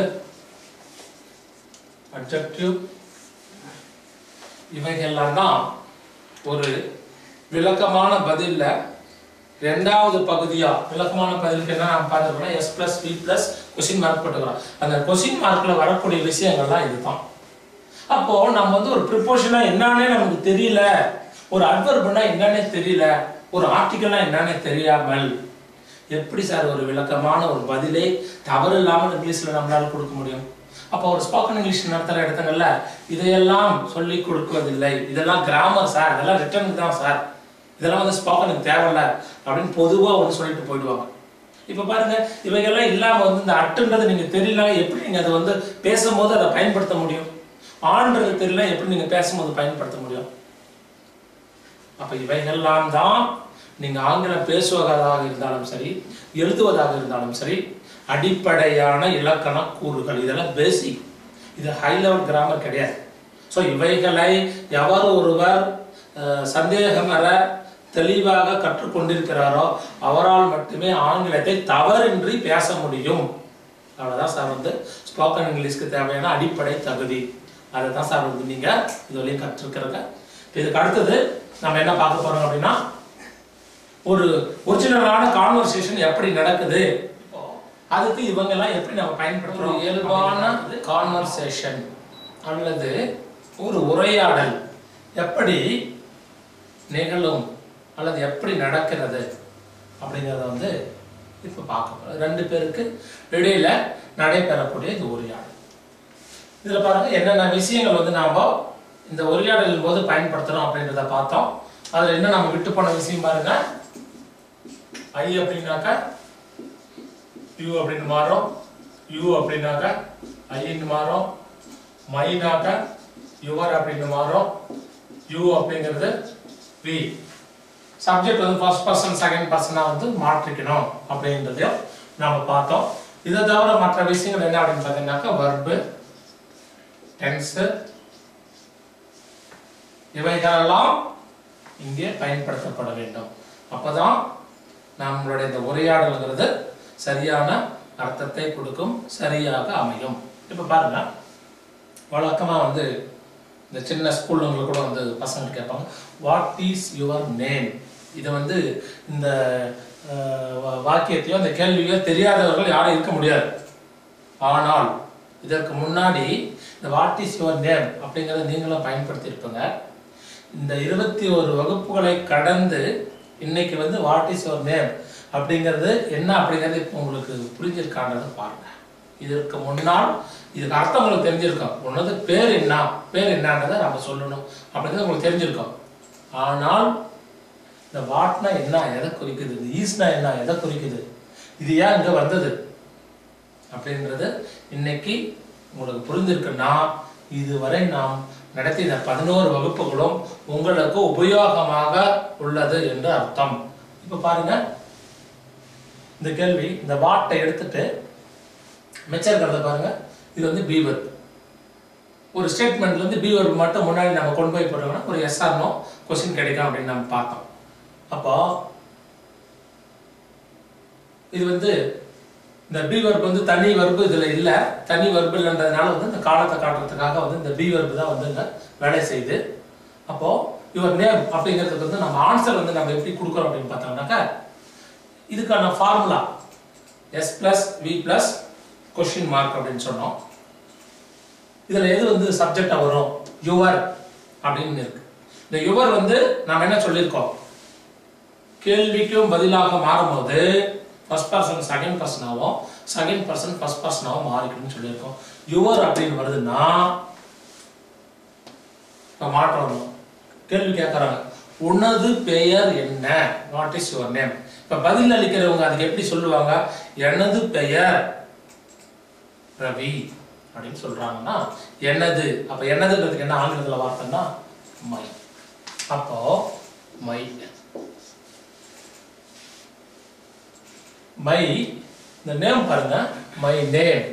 அட்ஜெக்டிவ் இவைகள்லாம் தான் ஒரு விளக்கமான பதில்ல ரெண்டாவது பகுதியா விளக்கமான பதிலுக்கு என்ன நம்ம பார்த்துருக்கோம் S plus P plus question mark போட்டுக்கிறோம் அந்த கொஸ்டின் மார்க்ல வரக்கூடிய விஷயங்கள்லாம் இதுதான் அப்போ நம்ம வந்து ஒரு ப்ரிப்போஷனா என்னன்னே நமக்கு தெரியல ஒரு அட்வர்ப்னா என்னன்னே தெரியல ஒரு ஆர்டிக்கல்னா என்னன்னே தெரியாமல் எப்படி சார் ஒரு விளக்கமான ஒரு பதிலே தவறு இல்லாமல் இங்கிலீஷ்ல நம்மளால கொடுக்க முடியும் அப்போ ஒரு ஸ்போக்கன் இங்கிலீஷ் நடத்துகிற இடத்துங்கள்ல இதையெல்லாம் சொல்லி கொடுக்குவதில்லை இதெல்லாம் கிராமர் சார் இதெல்லாம் ரிட்டர்னுக்கு தான் சார் இதெல்லாம் வந்து ஸ்போக்கனுக்கு தேவையில்ல அப்படின்னு பொதுவாக ஒன்று சொல்லிட்டு போயிடுவாங்க இப்போ பாருங்க இவைகள்லாம் இல்லாமல் வந்து இந்த அட்டுன்றது நீங்கள் தெரியல எப்படி நீங்கள் அதை வந்து பேசும்போது அதை பயன்படுத்த முடியும் ஆண்றது தெரியல எப்படி நீங்கள் பேசும்போது பயன்படுத்த முடியும் அப்போ இவைகள்லாம் தான் நீங்கள் ஆங்கிலம் பேசுவதாக இருந்தாலும் சரி எழுதுவதாக இருந்தாலும் சரி அடிப்படையான இலக்கண கூறுகள் இதெல்லாம் பேசிக் இது ஹை லெவல் கிராமர் கிடையாது ஸோ இவைகளை எவர் ஒருவர் அஹ், சந்தேகமற தெளிவாக கற்றுக்கொண்டிருக்கிறாரோ அவரால் மட்டுமே ஆங்கிலத்தை தவறின்றி பேச முடியும் அவ்வளோதான் சார் வந்து ஸ்போக்கன் இங்கிலீஷ்க்கு தேவையான அடிப்படை தகுதி அதை தான் சார் வந்து நீங்க இது வரையும் கற்றுக்கிறங்க இப்ப இதுக்கு அடுத்தது நம்ம என்ன பார்க்க போறோம் அப்படின்னா ஒரு ஒரிஜினலான கான்வர்சேஷன் எப்படி நடக்குது அதுக்கு இவங்க எல்லாம் எப்படி நம்ம பயன்படுத்துறோம் இயல்பான கான்வர்சேஷன் அல்லது ஒரு உரையாடல் எப்படி நிகழும் அல்லது எப்படி நடக்கிறது அப்படிங்கிறத வந்து இப்போ பார்க்க போறோம் ரெண்டு பேருக்கு இடையில நடைபெறக்கூடிய இந்த உரையாடல் இதுல பாருங்க என்னென்ன விஷயங்கள் வந்து நாம இந்த உரையாடலின் போது பயன்படுத்துறோம் அப்படின்றத பார்த்தோம் அதுல என்ன நம்ம விட்டு போன விஷயம் பாருங்க ஐ அப்படின்னாக்கா யூ அப்படின்னு மாறும் யூ அப்படின்னாக்கா ஐன்னு மாறும் மைனாக்க யுவர் அப்படின்னு மாறும் யூ அப்படிங்கிறது வி சப்ஜெக்ட் வந்து ஃபர்ஸ்ட் பர்சன் செகண்ட் பர்சனாக வந்து மாற்றிக்கணும் அப்படின்றதையும் நாம பார்த்தோம் இதை தவிர மற்ற விஷயங்கள் என்ன அப்படின்னு பார்த்தீங்கன்னாக்கா வர்பு டென்ஸு இவைகளெல்லாம் இங்கே பயன்படுத்தப்பட வேண்டும் அப்பதான் நம்மளுடைய இந்த உரையாடல்ங்கிறது சரியான அர்த்தத்தை கொடுக்கும் சரியாக அமையும் இப்போ பாருங்க வழக்கமா வந்து இந்த சின்ன ஸ்கூல்ல கூட வந்து பசங்க கேட்பாங்க வாட் இஸ் யுவர் நேம் இதை வந்து இந்த அஹ், வா- வாக்கியத்தையோ இந்த கேள்வியோ தெரியாதவர்கள் யாரும் இருக்க முடியாது ஆனால் இதற்கு முன்னாடி இந்த வாட் இஸ் யுவர் நேம் அப்படிங்கிறத நீங்களும் பயன்படுத்தியிருப்பீங்க இந்த இருபத்தி ஒரு வகுப்புகளை கடந்து இன்னைக்கு வந்து வாட் இஸ் யுவர் நேம் அப்படிங்கிறது என்ன அப்படிங்கிறது இப்போ உங்களுக்கு புரிஞ்சிருக்கான்றதை பாருங்க இதற்கு முன்னால் இதுக்கு அர்த்தம் உங்களுக்கு தெரிஞ்சிருக்கும் ஒன்னது பேர் என்ன பேர் என்னன்றதை நம்ம சொல்லணும் அப்படிங்கிறது உங்களுக்கு தெரிஞ்சிருக்கும் ஆனால் இந்த வாட்னா என்ன எதை குறிக்குது இந்த ஈஸ்னா என்ன எதை குறிக்குது இது ஏன் இங்க வந்தது அப்படின்றது இன்னைக்கு உங்களுக்கு புரிஞ்சிருக்குன்னா இதுவரை நாம் நடத்தின பதினோரு வகுப்புகளும் உங்களுக்கு உபயோகமாக உள்ளது என்று அர்த்தம் இப்ப பாருங்க இந்த கேள்வி இந்த வாட்டை எடுத்துட்டு மிச்சம் இருக்கிறத பாருங்க இது வந்து பீவர் ஒரு ஸ்டேட்மெண்ட்ல இருந்து பீவர் மட்டும் முன்னாடி நம்ம கொண்டு போய் போட்டோம்னா ஒரு எஸ் ஆர் நோ கொஸ்டின் கிடைக்கும் அப்படின்னு நம்ம பார்த்தோம் அப்போ இது வந்து இந்த பி வர்ப் வந்து தனி வர்பு இதுல இல்ல தனி வர்பு இல்லைன்றதுனால வந்து இந்த காலத்தை காட்டுறதுக்காக வந்து இந்த பி வர்பு தான் வந்து இங்க வேலை செய்யுது அப்போ யுவர் நேம் அப்படிங்கிறதுக்கு வந்து நம்ம ஆன்சர் வந்து நம்ம எப்படி கொடுக்குறோம் அப்படின்னு பார்த்தோம்னாக்கா இதுக்கான formula S plus V plus question mark அப்படின்னு சொன்னோம் இதுல எது வந்து சப்ஜெக்டா வரும் யுவர் அப்படின்னு இருக்கு இந்த யுவர் வந்து நாம என்ன சொல்லியிருக்கோம் கேள்விக்கும் பதிலாக மாறும்போது ஃபர்ஸ்ட் பர்சன் செகண்ட் பர்சனாகவும் செகண்ட் பர்சன் ஃபர்ஸ்ட் பர்சனாகவும் மாறிக்கணும்னு சொல்லியிருக்கோம் யுவர் அப்படின்னு வருதுன்னா இப்ப மாற்றம் வரணும் கேள்வி கேட்கறாங்க உனது பெயர் என்ன வாட் இஸ் யுவர் நேம் இப்ப பதில் அளிக்கிறவங்க அதுக்கு எப்படி சொல்லுவாங்க எனது பெயர் ரவி அப்படின்னு சொல்றாங்கன்னா என்னது அப்ப என்னதுன்றதுக்கு என்ன ஆங்கிலத்துல வார்த்தைன்னா மை அப்போ மை மை இந்த நேம் பாருங்க மை நேம்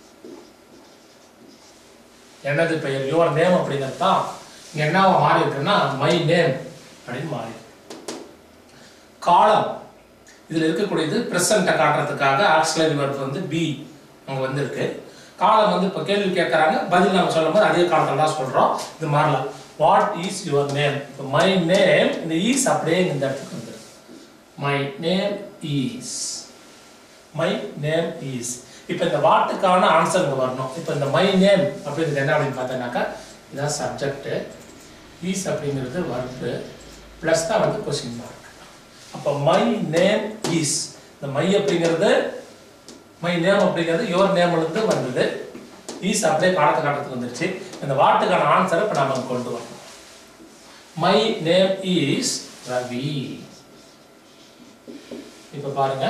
எனது பெயர் யுவர் நேம் அப்படிங்கிறது தான் இங்க என்னவா மாறி இருக்குன்னா மை நேம் அப்படின்னு மாறி இருக்கு. காலம் இதுல இருக்கக்கூடியது பிரசன்ட்டை காட்டுறதுக்காக ஆக்சிலரி verb வந்து பி அங்க வந்து இருக்கு காலம் வந்து இப்ப கேள்வி கேட்கறாங்க பதில் நம்ம சொல்லும் போது அதே காலத்துல தான் சொல்றோம் இது மாறலாம் what is your name my name இந்த ஈஸ் அப்படியே இந்த இடத்துக்கு வந்து my name is my name is இப்போ இந்த வாட்டுக்கான ஆன்சர் இங்க வரணும் இப்போ இந்த மை நேம் அப்படிங்கிறது என்ன அப்படின்னு பார்த்தோன்னாக்கா இதான் சப்ஜெக்ட் ஈஸ் அப்படிங்கிறது வர்பு ப்ளஸ் தான் வந்து கொஸ்டின் மார்க் அப்போ மை நேம் இஸ் இந்த மை அப்படிங்கிறது மை நேம் அப்படிங்கிறது யுவர் நேம்லேருந்து வந்தது ஈஸ் அப்படியே காலத்தை காட்டுறதுக்கு வந்துருச்சு இந்த வாட்டுக்கான ஆன்சரை இப்போ நாம கொண்டு வரணும் மை நேம் இஸ் ரவி இப்போ பாருங்க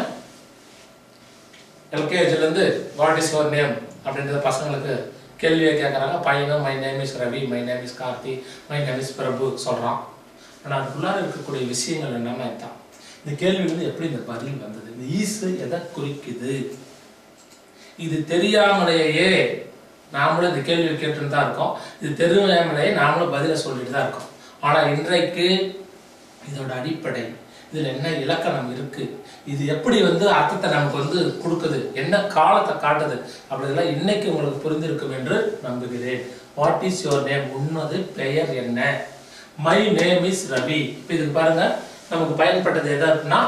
எல்கேஜில இருந்து வாட் இஸ் யுவர் நேம் அப்படின்றத பசங்களுக்கு கேள்வியை கேட்குறாங்க பையனும் my name is Ravi my name is Karthi my name is Prabhu சொல்றான் ஆனால் அதுக்குள்ளார இருக்கக்கூடிய விஷயங்கள் என்னன்னா தான் இந்த கேள்வி வந்து எப்படி இந்த பதில் வந்தது இந்த ஈசு எதை குறிக்குது இது தெரியாமலேயே நாமளும் இந்த கேள்வி கேட்டுட்டு தான் இருக்கோம் இது தெரியாமலேயே நாமளும் பதிலை சொல்லிட்டு தான் இருக்கோம் ஆனால் இன்றைக்கு இதோட அடிப்படை இதுல என்ன இலக்கணம் இருக்கு இது எப்படி வந்து அர்த்தத்தை நமக்கு வந்து கொடுக்குது என்ன காலத்தை காட்டுது அப்படிதெல்லாம் இன்னைக்கு உங்களுக்கு புரிந்திருக்கும் என்று நம்புகிறேன் வாட் இஸ் யுவர் நேம் உன்னது பெயர் என்ன மை நேம் இஸ் ரவி இப்போ இதுக்கு பாருங்க நமக்கு பயன்பட்டது எதா இருக்குன்னா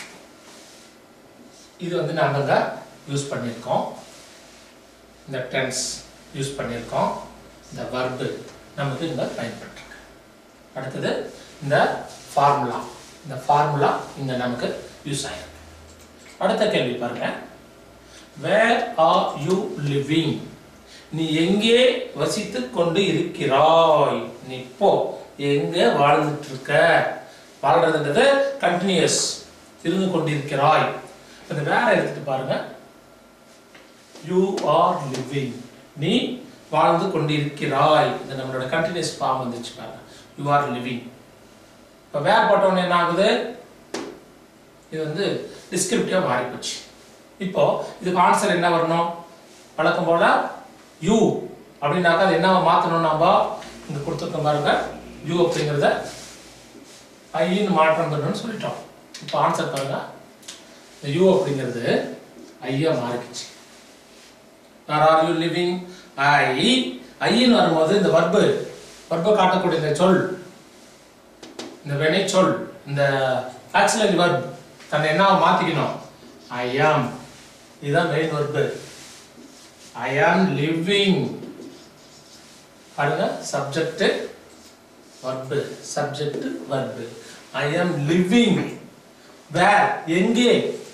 இது வந்து நாங்கள் யூஸ் பண்ணியிருக்கோம் இந்த டென்ஸ் யூஸ் பண்ணியிருக்கோம் இந்த வர்பு நமக்கு இங்கே பயன்பட்டுருக்கு அடுத்தது இந்த ஃபார்முலா இந்த ஃபார்முலா இங்கே நமக்கு யூஸ் ஆகிருக்கு அடுத்த கேள்வி பாருங்க வேர் ஆர் யூ லிவிங் நீ எங்கே வசித்து கொண்டு இருக்கிறாய் நீ இப்போ எங்க வாழ்ந்துட்டு இருக்க வாழ்றதுன்றது கண்டினியூஸ் இருந்து கொண்டிருக்கிறாய் இந்த வேற எடுத்துட்டு பாருங்க யூ ஆர் லிவிங் நீ வாழ்ந்து கொண்டிருக்கிறாய் இது நம்மளோட கண்டினியூஸ் ஃபார்ம் வந்துச்சு பாருங்க யூ ஆர் லிவிங் இப்போ வேர் போட்டோன்னு என்ன ஆகுது இது வந்து டிஸ்கிரிப்டிவாக மாறி போச்சு இப்போ இதுக்கு ஆன்சர் என்ன வரணும் வழக்கம் போல யூ அப்படின்னாக்கா அது என்ன மாற்றணும் நம்ம இங்கே கொடுத்துருக்கோம் பாருங்க யூ அப்படிங்கிறத ஐன்னு மாற்றம் பண்ணணும்னு சொல்லிட்டோம் இப்போ ஆன்சர் பாருங்க இந்த யூ அப்படிங்கிறது ஐயா மாறிக்குச்சு where are you living I ஐன்னு வரும்போது இந்த வர்பு வர்பை காட்டக்கூடிய இந்த சொல் இந்த வினை சொல் இந்த ஆக்சிலரி வர்ப் தன்னை என்ன மாத்திக்கணும் ஐ ஆம் இதுதான் main verb I am living பாருங்க subject verb subject verb I am living வேர் எங்கே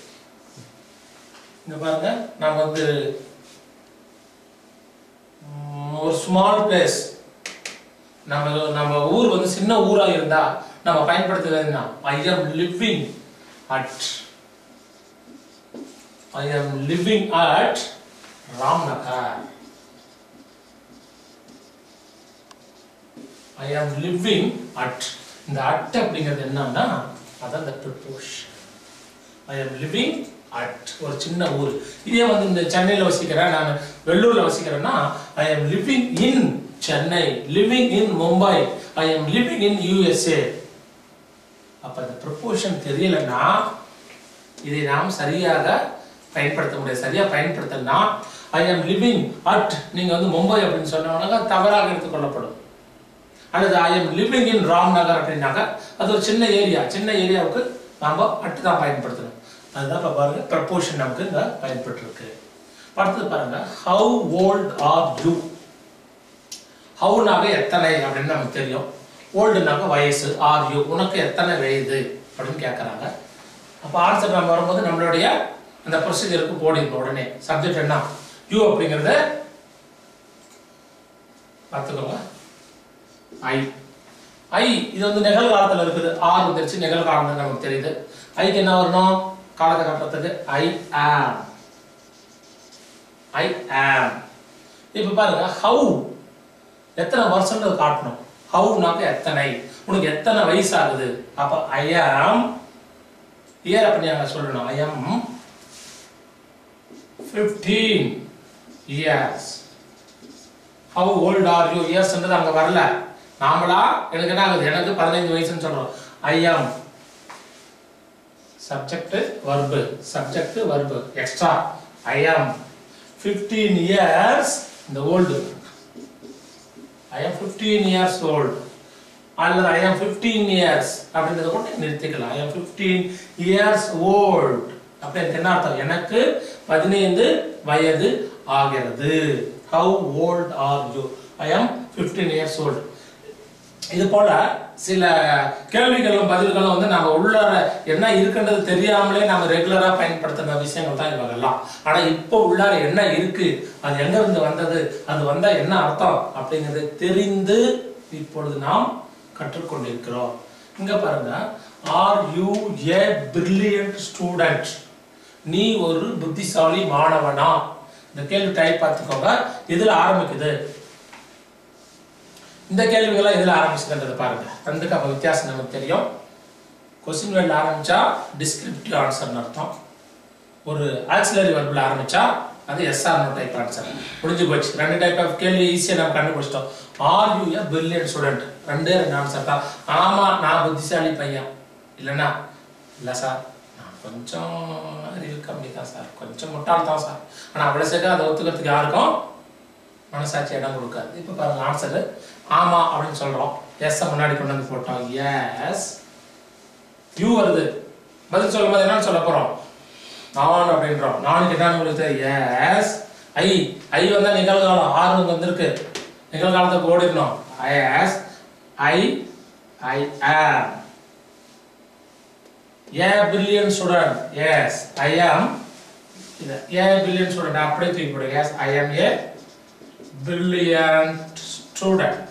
இங்க பாருங்க நம்ம வந்து ம், ஒரு ஸ்மால் பிளேஸ் நம்ம நம்ம ஊர் வந்து சின்ன ஊரா இருந்தா நம்ம பயன்படுத்துறது என்ன ஐ am living at I am living at Ramnagar I am living at இந்த அட் அப்படிங்கிறது என்னன்னா அதான் இந்த preposition I am living at ஒரு சின்ன ஊர் இதே வந்து இந்த சென்னையில் வசிக்கிறேன் நான் வெள்ளூர்ல வசிக்கிறேன்னா I am living in Chennai living in Mumbai I am living in USA அப்ப இந்த ப்ரொப்போஷன் தெரியலன்னா இதை நாம் சரியாக பயன்படுத்த முடியாது சரியா பயன்படுத்தலனா ஐ ஆம் லிவிங் அட் நீங்க வந்து மும்பை அப்படின்னு சொன்னோம்னாக்கா தவறாக எடுத்துக்கொள்ளப்படும் அல்லது I am living in Ramnagar அப்படின்னாக்க அது ஒரு சின்ன ஏரியா சின்ன ஏரியாவுக்கு நாம அட்டு தான் பயன்படுத்தணும் அதுதான் இப்போ பாருங்க ப்ரப்போஷன் நமக்கு இங்க பயன்பட்டு இருக்கு அடுத்தது பாருங்க ஹவு ஓல்ட் ஆர் யூ ஹவுனாக எத்தனை அப்படின்னு நமக்கு தெரியும் ஓல்டுனாக்க வயசு ஆர் யூ உனக்கு எத்தனை வயது அப்படின்னு கேட்குறாங்க அப்போ ஆன்சர் நம்ம வரும்போது நம்மளுடைய அந்த ப்ரொசீஜருக்கு போடிங்க உடனே சப்ஜெக்ட் என்ன யூ அப்படிங்கிறத பார்த்துக்கோங்க ஐ ஐ இது வந்து நிகழ்காலத்தில் இருக்குது ஆர் வந்துருச்சு நிகழ்காலம் நமக்கு தெரியுது ஐக்கு என்ன வரணும் காலத்தை காட்டுறதுக்கு ஐ ஆம் ஐ ஆம் இப்போ பாருங்க ஹவு எத்தனை வருஷம்ன்றது காட்டணும் ஹவுனாக்க எத்தனை உனக்கு எத்தனை வயசு ஆகுது அப்போ ஐ ஆம் இயர் அப்படி நாங்க சொல்லணும் I am fifteen years how old are you இயர்ஸ்ன்றது அங்க வரல நாமளா எனக்கு என்ன ஆகுது எனக்கு பதினைந்து வயசுன்னு சொல்றோம் I am subject verb subject verb extra I am fifteen years இந்த old I am fifteen years old அல்லது ஐ ஆம் ஃபிஃப்டீன் இயர்ஸ் அப்படின்றத கூட நிறுத்திக்கலாம் ஐ ஆம் ஃபிஃப்டீன் இயர்ஸ் ஓல்டு அப்படி எனக்கு என்ன அர்த்தம் எனக்கு பதினைந்து வயது ஆகிறது how old are you I am fifteen years old இது போல சில கேள்விகளும் பதில்களும் வந்து நம்ம உள்ள என்ன இருக்குன்றது தெரியாமலே நம்ம ரெகுலரா பயன்படுத்துற விஷயங்கள் தான் இவங்கெல்லாம் ஆனா இப்போ உள்ளார என்ன இருக்கு அது எங்க இருந்து வந்தது அது வந்தா என்ன அர்த்தம் அப்படிங்கறது தெரிந்து இப்பொழுது நாம் கற்றுக்கொண்டிருக்கிறோம் இங்க பாருங்க are you a brilliant student நீ ஒரு புத்திசாலி மாணவனா இந்த கேள்வி டைப் பார்த்துக்கோங்க இதுல ஆரம்பிக்குது இந்த கேள்விகள்லாம் எதில் ஆரம்பிச்சுதுன்றதை பாருங்க ரெண்டுக்கு அப்போ வித்தியாசம் நமக்கு தெரியும் கொஸ்டின் வேர்டில் ஆரம்பிச்சா டிஸ்கிரிப்டிவ் ஆன்சர்னு அர்த்தம் ஒரு ஆக்சிலரி வெர்பில் ஆரம்பிச்சா அது எஸ்ஆர் நோ டைப் ஆன்சர் முடிஞ்சு போச்சு ரெண்டு டைப் ஆஃப் கேள்வி ஈஸியாக நம்ம கண்டுபிடிச்சிட்டோம் are you a brilliant student ரெண்டே ரெண்டு ஆன்சர் தான் ஆமா நான் புத்திசாலி பையன் இல்லைன்னா இல்லை சார் நான் கொஞ்சம் அறிவு கம்மி தான் சார் கொஞ்சம் முட்டாள் தான் சார் ஆனால் அவ்வளோ சீக்கிரம் அதை ஒத்துக்கிறதுக்கு யாருக்கும் மனசாட்சி இடம் கொடுக்காது இப்போ பாருங்க ஆன்சர் ஆமா அப்படின்னு சொல்றோம் எஸ் முன்னாடி கொண்டு வந்து போட்டோம் எஸ் யூ வருது பதில் சொல்லும் போது என்னன்னு சொல்ல போறோம் நான் அப்படின்றோம் நானுக்கு என்னன்னு உங்களுக்கு எஸ் ஐ ஐ வந்தா நிகழ்காலம் ஆறு வந்து வந்திருக்கு நிகழ்காலத்துக்கு ஓடிடணும் S I I am a billion student yes I am இது ஏ பில்லியன் ஸ்டூடெண்ட் அப்படியே தூக்கி போடுங்க S I am A brilliant student.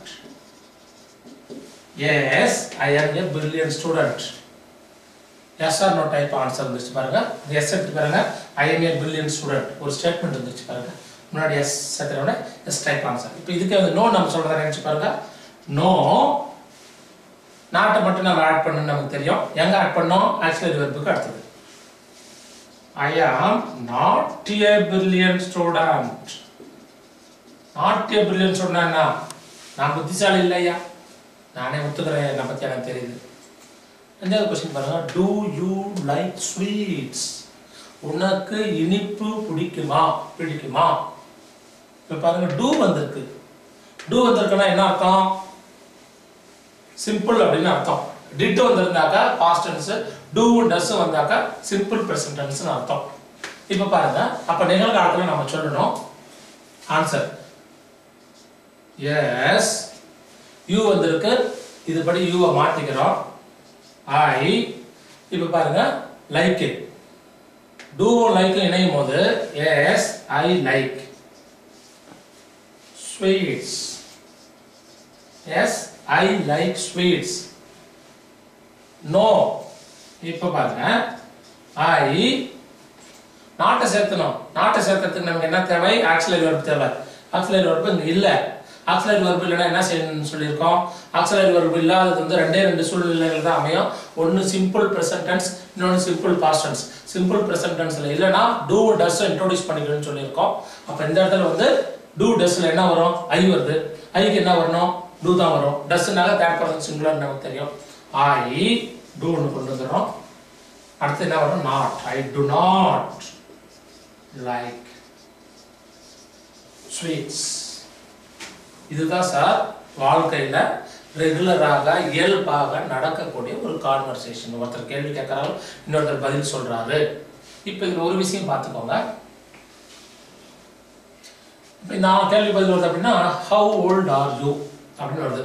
Yes, I am a brilliant student. Yes or no type answer வந்துச்சு பாருங்க எஸ் எடுத்து பாருங்க I am a billion student ஒரு statement வந்துச்சு பாருங்க முன்னாடி எஸ் சேர்த்துறவன எஸ் டைப் ஆன்சர் இப்போ இதுக்கு வந்து நோ நம்ம சொல்றத நினைச்சு பாருங்க நோ நாட்டை மட்டும் நம்ம ஆட் பண்ணணும்னு நமக்கு தெரியும் எங்க ஆட் பண்ணோம் ஆக்சுவலி வெர்புக்கு அடுத்தது I am not a billion student நாட்டிய பிரில்லியன் சொன்னா நான் புத்திசாலி இல்லையா நானே ஒத்துக்கிறேன் என்னை பத்தி எனக்கு தெரியுது அஞ்சாவது கொஸ்டின் பாருங்க டூ யூ லைக் ஸ்வீட்ஸ் உனக்கு இனிப்பு பிடிக்குமா பிடிக்குமா இப்ப பாருங்க டூ வந்திருக்கு டூ வந்திருக்குன்னா என்ன அர்த்தம் சிம்பிள் அப்படின்னு அர்த்தம் டிட் வந்திருந்தாக்கா பாஸ்ட் டென்ஸ் டூ டஸ் வந்தாக்கா சிம்பிள் பிரசன்ட் டென்ஸ்னு அர்த்தம் இப்ப பாருங்க அப்ப நிகழ்காலத்துல நம்ம சொல்லணும் ஆன்சர் எஸ் யூ வந்திருக்கு இதுபடி யூவை மாத்திக்கிறோம் ஐ இப்ப பாருங்க லைக் இட் டூவும் லைக்கும் இணையும் போது yes I like sweets yes I like sweets no இப்ப பாருங்க ஐ நாட்டை சேர்த்தணும் நாட்டை சேர்க்கறதுக்கு நமக்கு என்ன தேவை ஆக்சிலரி வெர்ப் தேவை ஆக்சிலரி வெர்ப் இங்க இல்ல ஆக்சிலரி வெர்ப் இல்லைன்னா என்ன செய்யணும்னு சொல்லியிருக்கோம் ஆக்சிலரி வெர்ப் இல்லாதது வந்து ரெண்டே ரெண்டு சூழ்நிலைகள் தான் அமையும் ஒன்னு சிம்பிள் பிரசன்ட் டென்ஸ் இன்னொன்னு simple past tense simple present டென்ஸ்ல இல்லைன்னா டூ டஸ் இன்ட்ரோடியூஸ் பண்ணிக்கணும்னு சொல்லியிருக்கோம் அப்ப இந்த இடத்துல வந்து டூ டஸ்ல என்ன வரும் ஐ வருது ஐக்கு என்ன வரணும் டூ தான் வரும் டஸ்னால தேர்ட் பர்சன் சிங்குலர் நமக்கு தெரியும் ஐ டூன்னு கொண்டு வந்துடுறோம் அடுத்து என்ன வரும் not I do not like sweets இதுதான் சார் வாழ்க்கையில ரெகுலராக இயல்பாக நடக்கக்கூடிய ஒரு கான்வர்சேஷன் ஒருத்தர் கேள்வி கேட்கறாரு இன்னொருத்தர் பதில் சொல்றாரு இப்போ இதுல ஒரு விஷயம் பார்த்துக்கோங்க இப்போ நான் கேள்வி பதில் வருது அப்படின்னா ஹவு ஓல்ட் ஆர் யூ அப்படின்னு வருது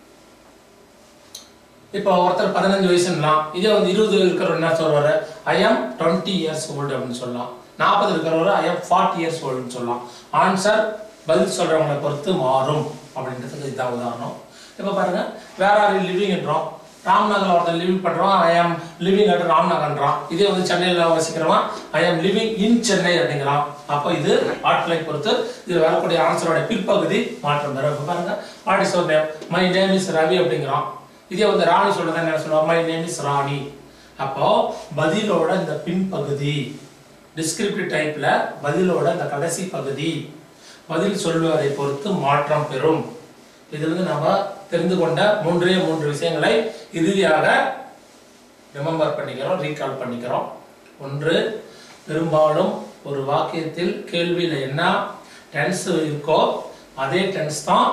இப்போ ஒருத்தர் பதினஞ்சு வயசுலாம் இதே வந்து இருபது இருக்கிறவர் என்ன சொல்றாரு ஐ ஆம் டுவெண்ட்டி இயர்ஸ் ஓல்டு அப்படின்னு சொல்லலாம் நாற்பது இருக்கிறவர் ஐ ஆம் ஃபார்ட்டி இயர்ஸ் ஓல்டுன்னு சொல்லலாம் ஆன்சர் பதில் சொல்றவங்களை பொறுத்து மாறும் அப்படின்றதுக்கு இதுதான் உதாரணம் இப்போ பாருங்க வேற ஆர் லிவிங்ன்றோம் ராம்நகர்ல ஒருத்தர் லிவிங் பண்றோம் ஐ ஆம் லிவிங் அட் ராம்நகர்ன்றான் இதே வந்து சென்னையில வசிக்கிறவன் ஐ ஆம் லிவிங் இன் சென்னை அப்படிங்கிறான் அப்போ இது ஆட்களை பொறுத்து இது வரக்கூடிய ஆன்சரோட பிற்பகுதி மாற்றம் பெறும் இப்போ பாருங்க what is name my name is Ravi அப்படிங்கிறான் இதே வந்து ராணி சொல்றது என்ன சொல்லுவாங்க மை நேம் இஸ் ராணி அப்போ பதிலோட இந்த பின்பகுதி டிஸ்கிரிப்டிவ் டைப்ல பதிலோட இந்த கடைசி பகுதி பதில் சொல்வதை பொறுத்து மாற்றம் பெறும் இதிலிருந்து நம்ம தெரிந்து கொண்ட மூன்றே மூன்று விஷயங்களை இறுதியாக ரிமெம்பர் பண்ணிக்கிறோம் ரீகால் பண்ணிக்கிறோம் ஒன்று பெரும்பாலும் ஒரு வாக்கியத்தில் கேள்வியில் என்ன டென்ஸ் இருக்கோ அதே டென்ஸ் தான்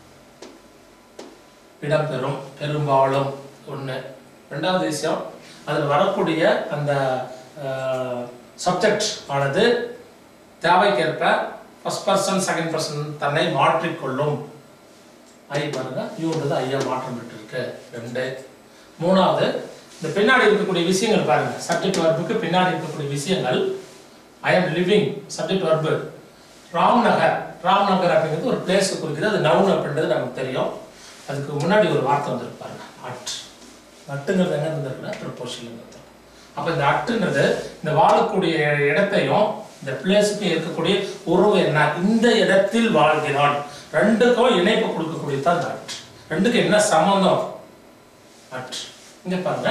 இடம்பெறும் பெரும்பாலும் ஒன்று ரெண்டாவது விஷயம் அதில் வரக்கூடிய அந்த சப்ஜெக்ட் ஆனது தேவைக்கேற்ப ஃபர்ஸ்ட் பர்சன் செகண்ட் பர்சன் தன்னை மாற்றிக்கொள்ளும் ஐ பாருங்க யூன்றது ஐயா மாற்றம் பெற்றிருக்கு ரெண்டு மூணாவது இந்த பின்னாடி இருக்கக்கூடிய விஷயங்கள் பாருங்க சப்ஜெக்ட் வர்புக்கு பின்னாடி இருக்கக்கூடிய விஷயங்கள் I am living subject verb Ramnagar Ramnagar அப்படிங்கிறது ஒரு பிளேஸ் குறிக்கிறது அது நவுன் அப்படின்றது நமக்கு தெரியும் அதுக்கு முன்னாடி ஒரு வார்த்தை வந்திருக்கு பாருங்க அட் அட்டுங்கிறது எங்க இருந்திருக்குன்னா ப்ரொபோஷன் அப்ப இந்த அட்டுன்றது இந்த வாழக்கூடிய இடத்தையும் இந்த பிளேஸுக்கும் இருக்கக்கூடிய உறவு என்ன இந்த இடத்தில் வாழ்கிறான் ரெண்டுக்கும் இணைப்பு கொடுக்கக்கூடியது தான் இந்த அட் ரெண்டுக்கும் என்ன சம்பந்தம் அட் இங்க பாருங்க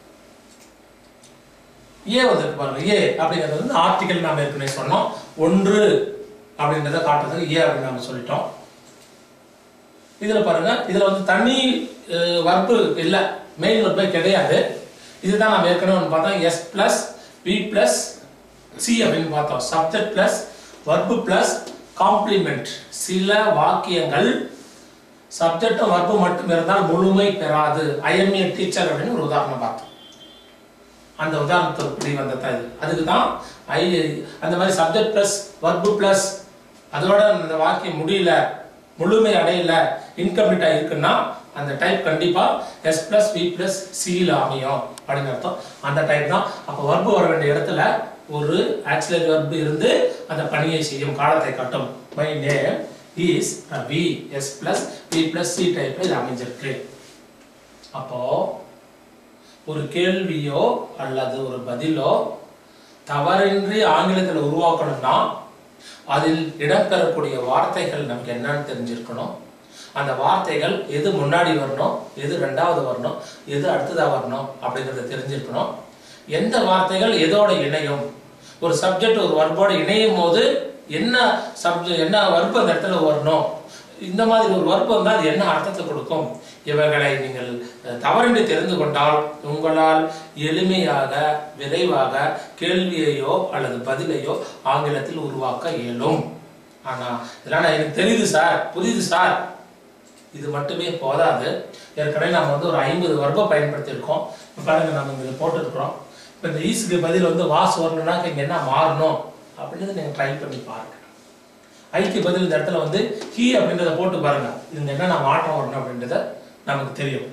ஏ வந்திருக்கு பாருங்க ஏ அப்படிங்கிறது வந்து ஆர்டிகல் நாம ஏற்கனவே சொன்னோம் ஒன்று அப்படின்றத காட்டுறதுக்கு ஏ அப்படின்னு நாம சொல்லிட்டோம் இதுல பாருங்க இதுல வந்து தனி வர்ப்பு இல்ல மெயின் வர்ப்பே கிடையாது இதுதான் நம்ம ஏற்கனவே ஒன்று பார்த்தோம் S plus V plus C அப்படின்னு பார்த்தோம் subject plus verb plus complement சில வாக்கியங்கள் சப்ஜெக்டும் வர்பும் மட்டும் இருந்தால் முழுமை பெறாது ஐ எம் ஏ டீச்சர் அப்படின்னு ஒரு உதாரணம் பார்த்தோம் அந்த உதாரணத்துக்கு வந்ததா இது அதுக்கு தான் ஐ அந்த மாதிரி சப்ஜெக்ட் ப்ளஸ் வர்பு ப்ளஸ் அதோட அந்த வாக்கியம் முடியல முழுமை அடையல இன்கம்ப்ளீட்டா இருக்குன்னா அந்த டைப் கண்டிப்பா எஸ் பிளஸ் வி பிளஸ் சியில் அமையும் அப்படின்னு அர்த்தம் அந்த டைப் தான் அப்போ வர்பு வர வேண்டிய இடத்துல ஒரு ஆக்சிலரி வர்பு இருந்து அந்த பணியை செய்யும் காலத்தை காட்டும் my name is V S plus V plus C டைப்ல இது அமைஞ்சிருக்கு அப்போ ஒரு கேள்வியோ அல்லது ஒரு பதிலோ தவறின்றி ஆங்கிலத்தில் உருவாக்கணும்னா அதில் இடம்பெறக்கூடிய வார்த்தைகள் நமக்கு என்னன்னு தெரிஞ்சிருக்கணும் அந்த வார்த்தைகள் எது முன்னாடி வரணும் எது ரெண்டாவது வரணும் எது அடுத்ததா வரணும் அப்படிங்கறத தெரிஞ்சிருக்கணும் எந்த வார்த்தைகள் எதோட இணையும் ஒரு சப்ஜெக்ட் ஒரு வர்போட இணையும் போது என்ன சப்ஜெக்ட் என்ன வர்பு அந்த இடத்துல வரணும் இந்த மாதிரி ஒரு வர்பு வந்தால் அது என்ன அர்த்தத்தை கொடுக்கும் இவைகளை நீங்கள் அஹ், தவறின்றி தெரிந்து கொண்டால் உங்களால் எளிமையாக விரைவாக கேள்வியையோ அல்லது பதிலையோ ஆங்கிலத்தில் உருவாக்க இயலும் ஆனா இதெல்லாம் நான் எனக்கு தெரியுது சார் புரியுது சார் இது மட்டுமே போதாது ஏற்கனவே நம்ம வந்து ஒரு ஐம்பது வர்க்கம் பயன்படுத்தியிருக்கோம் இப்ப பாருங்க நம்ம இங்க போட்டுருக்குறோம் இப்போ இந்த ஈஸுக்கு பதில் வந்து வாஸ் வரணும்னா இங்க என்ன மாறணும் அப்படின்றத நீங்க ட்ரை பண்ணி பாருங்க ஐக்கு பதில் இந்த இடத்துல வந்து ஹீ அப்படின்றத போட்டு பாருங்க இதுங்க என்னென்ன மாற்றம் வரணும் அப்படின்றத நமக்கு தெரியும்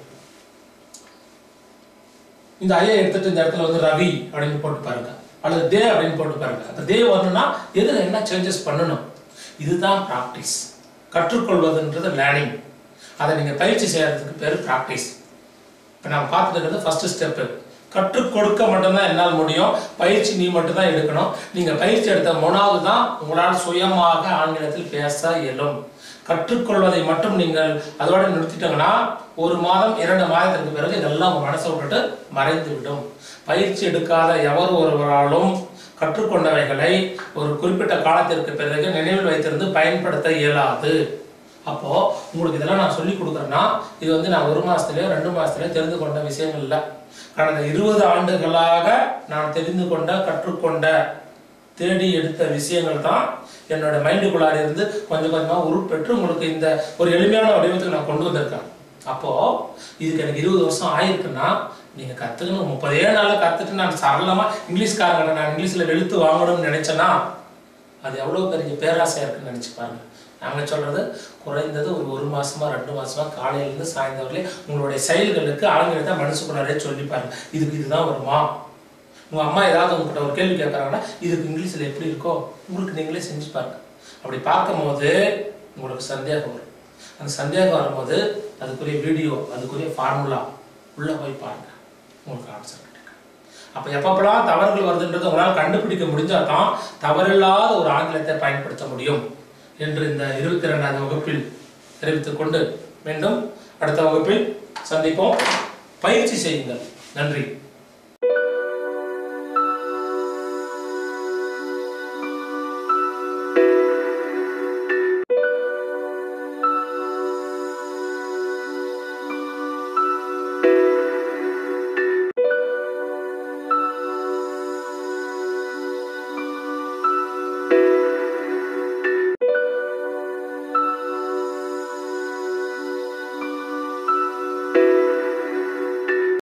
இந்த ஐயை எடுத்துட்டு இந்த இடத்துல வந்து ரவி அப்படின்னு போட்டு பாருங்க அல்லது தே அப்படின்னு போட்டு பாருங்க அந்த தே வரணும்னா எதுல என்ன சேஞ்சஸ் பண்ணணும் இதுதான் ப்ராக்டிஸ் கற்றுக்கொள்வதுன்றது லேர்னிங் அதை நீங்க பயிற்சி செய்யறதுக்கு பேர் ப்ராக்டிஸ் இப்போ நம்ம பார்த்துட்டு இருக்கிறது ஃபர்ஸ்ட் ஸ்டெப்பு கற்றுக் கொடுக்க மட்டும்தான் என்னால் முடியும் பயிற்சி நீ மட்டும்தான் எடுக்கணும் நீங்க பயிற்சி எடுத்த மூணாவது தான் உங்களால் சுயமாக ஆங்கிலத்தில் பேச இயலும் கற்றுக்கொள்வதை மட்டும் நீங்கள் அதோட நிறுத்திட்டீங்கன்னா ஒரு மாதம் இரண்டு மாதத்திற்கு பிறகு இதெல்லாம் உங்க மனசை விட்டுட்டு மறைந்து விடும் பயிற்சி எடுக்காத எவர் ஒருவராலும் கற்றுக்கொண்டவைகளை ஒரு குறிப்பிட்ட காலத்திற்கு பிறகு நினைவில் வைத்திருந்து பயன்படுத்த இயலாது அப்போ உங்களுக்கு இதெல்லாம் நான் சொல்லி கொடுக்குறேன்னா இது வந்து நான் ஒரு மாசத்துலயோ ரெண்டு மாசத்துலயோ தெரிந்து கொண்ட விஷயங்கள் இல்ல கடந்த இருபது ஆண்டுகளாக நான் தெரிந்து கொண்ட கற்றுக்கொண்ட தேடி எடுத்த விஷயங்கள் தான் என்னோட மைண்டுக்குள்ளார இருந்து கொஞ்சம் கொஞ்சமா உருப்பெற்று உங்களுக்கு இந்த ஒரு எளிமையான வடிவத்துக்கு நான் கொண்டு வந்திருக்கேன் அப்போ இதுக்கு எனக்கு இருபது வருஷம் ஆயிருக்குன்னா நீங்க கத்துக்கணும் முப்பதே நாள்ல கத்துட்டு நான் சரளமா இங்கிலீஷ்காரங்க நான் இங்கிலீஷ்ல வெளுத்து வாங்கணும்னு நினைச்சேன்னா அது எவ்வளவு பெரிய பேராசையா இருக்குன்னு நினைச்சு பாருங்க நாங்க சொல்றது குறைந்தது ஒரு ஒரு மாசமா ரெண்டு மாசமா காலையில இருந்து சாயந்தரம் வரையிலும் உங்களுடைய செயல்களுக்கு ஆளுங்களை மனசுக்குள்ளாரே சொல்லி பாருங்க இதுக்கு இதுதான் வருமா உங்க அம்மா ஏதாவது உங்ககிட்ட ஒரு கேள்வி கேட்கறாங்கன்னா இதுக்கு இங்கிலீஷ்ல எப்படி இருக்கோ உங்களுக்கு நீங்களே செஞ்சு பாருங்க அப்படி பார்க்கும்போது உங்களுக்கு சந்தேகம் வரும் அந்த சந்தேகம் வரும்போது அதுக்குரிய வீடியோ அதுக்குரிய ஃபார்முலா உள்ள போய் பாருங்க உங்களுக்கு ஆன்சர் கிடைக்கும் அப்ப எப்பப்பெல்லாம் தவறுகள் வருதுன்றது உங்களால் கண்டுபிடிக்க முடிஞ்சா தான் தவறில்லாத ஒரு ஆங்கிலத்தை பயன்படுத்த முடியும் என்று இந்த இருபத்தி ரெண்டாவது வகுப்பில் தெரிவித்துக் கொண்டு மீண்டும் அடுத்த வகுப்பில் சந்திப்போம் பயிற்சி செய்யுங்கள் நன்றி